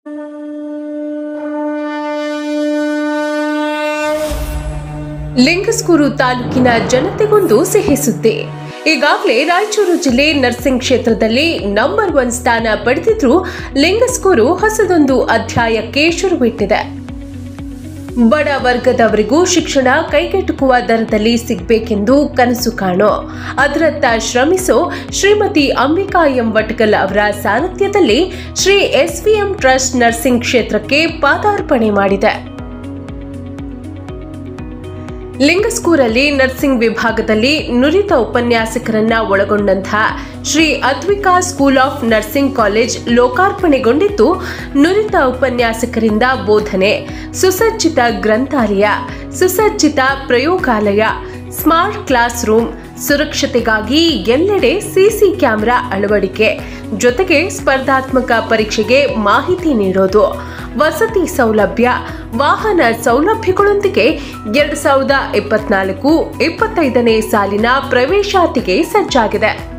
ಲಿಂಗಸ್ಕೂರು ತಾಲೂಕಿನ ಜನತೆಗೊಂದು ಸಿಹಿ ಸುದ್ದಿ ಈಗಾಗಲೇ ರಾಯಚೂರು ಜಿಲ್ಲೆ ನರ್ಸಿಂಗ್ ಕ್ಷೇತ್ರದಲ್ಲಿ ನಂಬರ್ ಒನ್ ಸ್ಥಾನ ಪಡೆದಿದ್ರು ಲಿಂಗಸ್ಕೂರು ಹೊಸದೊಂದು ಅಧ್ಯಾಯಕ್ಕೆ ಶುರುವಿಟ್ಟಿದೆ ಬಡ ವರ್ಗದವರಿಗೂ ಶಿಕ್ಷಣ ಕೈಗೆಟುಕುವ ದರದಲ್ಲಿ ಸಿಗಬೇಕೆಂದು ಕನಸು ಕಾಣೋ ಅದರತ್ತ ಶ್ರಮಿಸೋ ಶ್ರೀಮತಿ ಅಂಬಿಕಾ ಎಂ ವಟ್ಕಲ್ ಅವರ ಸಾರಥ್ಯದಲ್ಲಿ ಶ್ರೀ ಎಸ್ವಿಎಂ ಟ್ರಸ್ಟ್ ನರ್ಸಿಂಗ್ ಕ್ಷೇತ್ರಕ್ಕೆ ಪಾದಾರ್ಪಣೆ ಮಾಡಿದೆ ಲಿಂಗಸ್ಕೂರಲ್ಲಿ ನರ್ಸಿಂಗ್ ವಿಭಾಗದಲ್ಲಿ ನುರಿತ ಉಪನ್ಯಾಸಕರನ್ನ ಒಳಗೊಂಡಂತಹ Shri Advika school of nursing college ಲೋಕಾರ್ಪಣೆಗೊಂಡಿದ್ದು ನುರಿತ ಉಪನ್ಯಾಸಕರಿಂದ ಬೋಧನೆ ಸುಸಜ್ಜಿತ ಗ್ರಂಥಾಲಯ ಸುಸಜ್ಜಿತ ಪ್ರಯೋಗಾಲಯ ಸ್ಮಾರ್ಟ್ ಕ್ಲಾಸ್ ರೂಮ್ ಸುರಕ್ಷತೆಗಾಗಿ ಎಲ್ಲೆಡೆ ಸಿಸಿ ಕ್ಯಾಮೆರಾ ಅಳವಡಿಕೆ ಜೊತೆಗೆ ಸ್ಪರ್ಧಾತ್ಮಕ ಪರೀಕ್ಷೆಗೆ ಮಾಹಿತಿ ನೀಡೋದು ವಸತಿ ಸೌಲಭ್ಯ ವಾಹನ ಸೌಲಭ್ಯಗಳೊಂದಿಗೆ ಎರಡ್ ಸಾವಿರದ ಇಪ್ಪತ್ನಾಲ್ಕು ಇಪ್ಪತ್ತೈದನೇ ಸಾಲಿನ ಪ್ರವೇಶಾತಿಗೆ ಸಜ್ಜಾಗಿದೆ